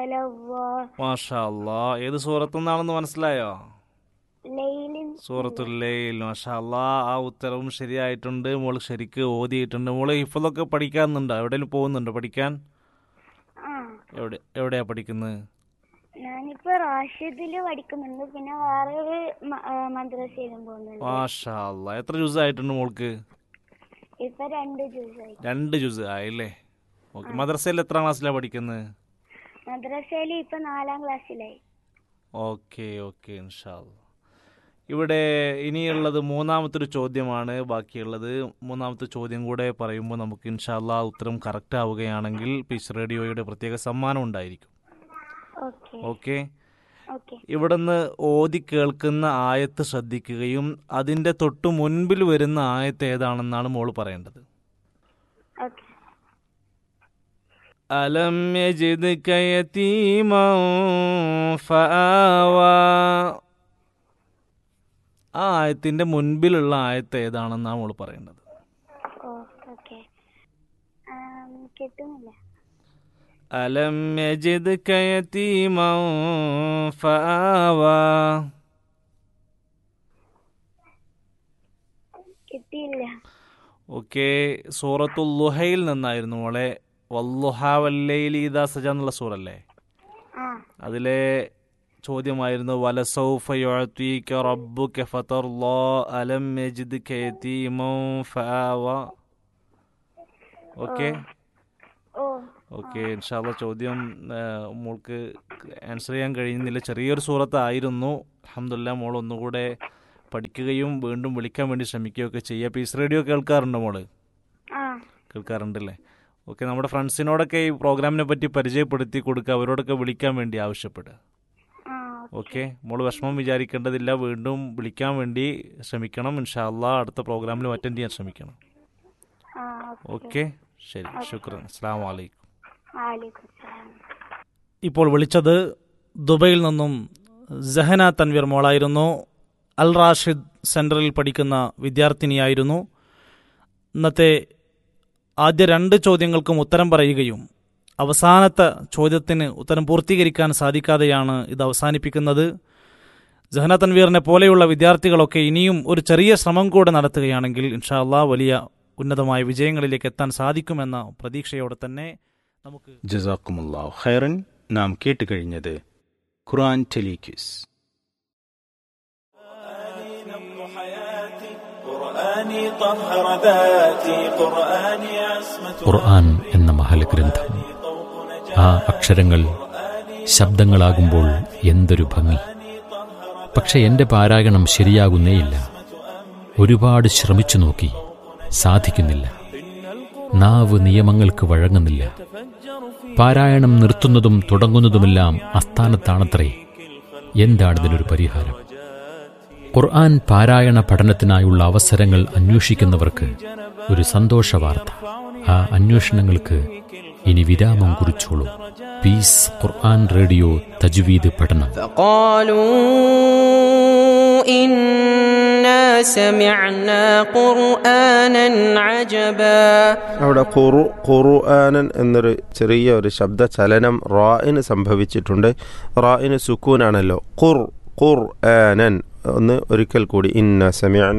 വലവ്വാ മാഷാ അല്ലാ ഏത് സൂറത്തു നിന്നാണെന്ന് മനസ്സിലായോ ലൈലിൻ സൂറത്തുൽ ലൈൽ മാഷാ അല്ലാ ആ ഉത്തരവും ശരിയായിട്ടുണ്ട് മോള് ശരിക്ക് ഓതിയിട്ടുണ്ട് മോള് ഇഫലൊക്കെ പഠിക്കാന്നുണ്ടോ എവിടെയെങ്കിലും പോകുന്നുണ്ടോ പഠിക്കാൻ ആ എവിടെ എവിടെയാ പഠിക്കുന്നത് ഞാനിപ്പോ റാഷിദില് പഠിക്കുന്നുണ്ട് പിന്നെ വേറൊരു മ- ആ, മദ്രസയിലും പോകുന്നുണ്ട് മാഷാ അല്ലാ എത്ര ജ്യൂസ് ആയിട്ടുണ്ട് മോൾക്ക് ഇപ്പൊ രണ്ട് ജ്യൂസായി രണ്ട് ജ്യൂസ് ആയില്ലേ ഓക്കെ മദ്രസയിൽ എത്ര ക്ലാസ്സിലാണ് പഠിക്കുന്നത് മദ്രസയില് ഇപ്പൊ നാലാം ക്ലാസ്സിലായി ഓക്കെ ഓക്കെ ഇൻഷാല്ല ഇവിടെ ഇനിയുള്ളത് മൂന്നാമത്തെ ഒരു ചോദ്യമാണ് ബാക്കിയുള്ളത് മൂന്നാമത്തെ ചോദ്യം കൂടെ പറയുമ്പോൾ നമുക്ക് ഇൻഷാല്ല ഉത്തരം കറക്റ്റ് ആവുകയാണെങ്കിൽ പീസ് റേഡിയോയുടെ പ്രത്യേക സമ്മാനം ഉണ്ടായിരിക്കും ഓക്കെ ഓക്കെ ഓക്കെ ഇവിടുന്ന് ഓതി കേൾക്കുന്ന ആയത്ത് ശ്രദ്ധിക്കുകയും അതിൻ്റെ തൊട്ടു മുൻപിൽ വരുന്ന ആയത്ത് ഏതാണെന്നാണ് മോള് പറയേണ്ടത് ഓക്കെ അലം യജിദ്ക യതീമൻ ഫആവാ ആ ആയത്തിന്റെ മുൻപിലുള്ള ആയത്ത് ഏതാണെന്നാണ് മോള് പറയേണ്ടത് ഓ ഓക്കെ കിട്ടുന്നില്ല അലം യജിദ്ക യതീമൻ ഫആവാ കിട്ടിയില്ല ഓക്കെ സൂറത്തുൽ ലുഹയിൽ നിന്നായിരുന്നു മോളെ വല്ലുഹ വല്ലൈലി ഇദാ സജ എന്നുള്ള സൂറല്ലേ ആ അതിലെ ചോദ്യമായിരുന്നു വലസൗഫ യുഅതീക റബ്ബുക ഫതർലാ അലം യജിദ്ക യതീമൻ ഫആവ ഓക്കെ ഓ ഓക്കെ ഇൻഷാല്ല ചോദ്യം ആ, മോൾക്ക് ആൻസർ ചെയ്യാൻ കഴിയുന്നില്ല ചെറിയൊരു സൂറത്ത് ആയിരുന്നു അഹമ്മദില്ല മോൾ ഒന്നുകൂടെ പഠിക്കുകയും വീണ്ടും വിളിക്കാൻ വേണ്ടി ശ്രമിക്കുകയൊക്കെ ചെയ്യുക പീസ് റേഡിയോ കേൾക്കാറുണ്ടോ മോള് ആ കേൾക്കാറുണ്ടല്ലേ ഓക്കെ നമ്മുടെ ഫ്രണ്ട്സിനോടൊക്കെ ഈ പ്രോഗ്രാമിനെ പറ്റി പരിചയപ്പെടുത്തി കൊടുക്കുക അവരോടൊക്കെ വിളിക്കാൻ വേണ്ടി ആവശ്യപ്പെടുക ആ ഓക്കെ മോള് വിഷമം വിചാരിക്കേണ്ടതില്ല വീണ്ടും വിളിക്കാൻ വേണ്ടി ശ്രമിക്കണം ഇൻഷാല്ല അടുത്ത പ്രോഗ്രാമിൽ അറ്റൻഡ് ചെയ്യാൻ ശ്രമിക്കണം ആ ഓക്കെ ശരി ശുക്രൻ അസ്സാം വലൈക്കും വാലിക്കും സലാം ഇപ്പോൾ വിളിച്ചത് ദുബൈയിൽ നിന്നും ജഹന തൻവീർ മോളായിരുന്നു അൽ റാഷിദ് സെൻറ്ററിൽ പഠിക്കുന്ന വിദ്യാർത്ഥിനിയായിരുന്നു ഇന്നത്തെ ആദ്യ രണ്ട് ചോദ്യങ്ങൾക്കും ഉത്തരം പറയുകയും അവസാനത്തെ ചോദ്യത്തിന് ഉത്തരം പൂർത്തീകരിക്കാൻ സാധിക്കാതെയാണ് ഇത് അവസാനിപ്പിക്കുന്നത് ജഹന തൻവീറിനെ പോലെയുള്ള വിദ്യാർത്ഥികളൊക്കെ ഇനിയും ഒരു ചെറിയ ശ്രമം കൂടെ നടത്തുകയാണെങ്കിൽ ഇൻഷാ അള്ളാ വലിയ ഉന്നതമായ വിജയങ്ങളിലേക്ക് എത്താൻ സാധിക്കുമെന്ന പ്രതീക്ഷയോടെ തന്നെ നമുക്ക് ജസാക്കുമുല്ലാ ഖൈറൻ നാം കേട്ടുകഴിഞ്ഞത് ഖുറാൻ ടെലിക്യൂസ് قرآني طهر ذاتي قرآني عصمة ഖുർആൻ എന്ന മഹലഗ്രന്ഥം ആ അക്ഷരങ്ങൾ ശബ്ദങ്ങളാകുമ്പോൾ എന്തൊരു ഭംഗി പക്ഷെ എന്റെ പാരായണം ശരിയാകുന്നേയില്ല ഒരുപാട് ശ്രമിച്ചു നോക്കി സാധിക്കുന്നില്ല നാവ് നിയമങ്ങൾക്ക് വഴങ്ങുന്നില്ല പാരായണം നിർത്തുന്നതും തുടങ്ങുന്നതുമെല്ലാം അസ്ഥാനത്താണത്രേ എന്താണിതിനൊരു പരിഹാരം ഖുർആൻ പാരായണ പഠനത്തിനായുള്ള അവസരങ്ങൾ അന്വേഷിക്കുന്നവർക്ക് ഒരു സന്തോഷ വാർത്ത ആ അന്വേഷണങ്ങൾക്ക് ഇനി വിരാമം കുറിച്ചോളൂ പീസ് ഖുർആൻ റേഡിയോ തജ്വീദ് പഠനം فقالوا إنا سمعنا قرآنا عجبا അവിടെ ഖുറു ഖുർആനൻ എന്നൊരു ചെറിയ ഒരു ശബ്ദ ചലനം റായിന് സംഭവിച്ചിട്ടുണ്ട് റായിന് സുക്കൂനാണല്ലോ ഖുർ ഖുർ ആനൻ ഒന്ന് ഒരിക്കൽ കൂടി ഇന്ന സമയന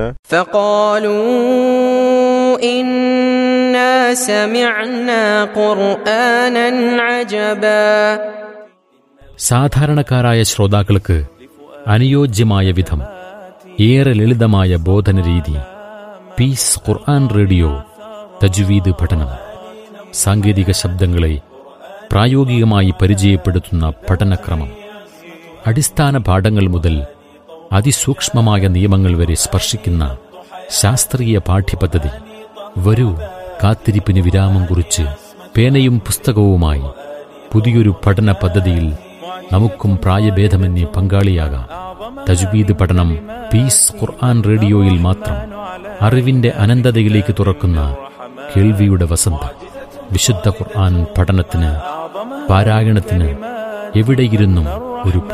فقالوا إنا سمعنا قرآنا عجبا സാധാരണക്കാരായ ശ്രോതാക്കൾക്ക് അനുയോജ്യമായ വിധം ഏറെ ലളിതമായ ബോധന രീതി പീസ് ഖുർആൻ റേഡിയോ തജ്വീദ് പഠനം സാങ്കേതിക ശബ്ദങ്ങളെ പ്രായോഗികമായി പരിചയപ്പെടുത്തുന്ന പഠനക്രമം അടിസ്ഥാന പാഠങ്ങൾ മുതൽ അതിസൂക്ഷ്മമായ നിയമങ്ങൾ വരെ സ്പർശിക്കുന്ന ശാസ്ത്രീയ പാഠ്യപദ്ധതി വരൂ കാത്തിരിപ്പിന് വിരാമം കുറിച്ച് പേനയും പുസ്തകവുമായി പുതിയൊരു പഠന പദ്ധതിയിൽ നമുക്കും പ്രായഭേദമന്യേ പങ്കാളിയാകാം തജ്വീദ് പഠനം പീസ് ഖുർആൻ റേഡിയോയിൽ മാത്രം അറിവിന്റെ അനന്തതയിലേക്ക് തുറക്കുന്ന കേൾവിയുടെ വസന്തം വിശുദ്ധ ഖുർആൻ പഠനത്തിന് പാരായണത്തിന് എവിടെയിരുന്നും ഒരു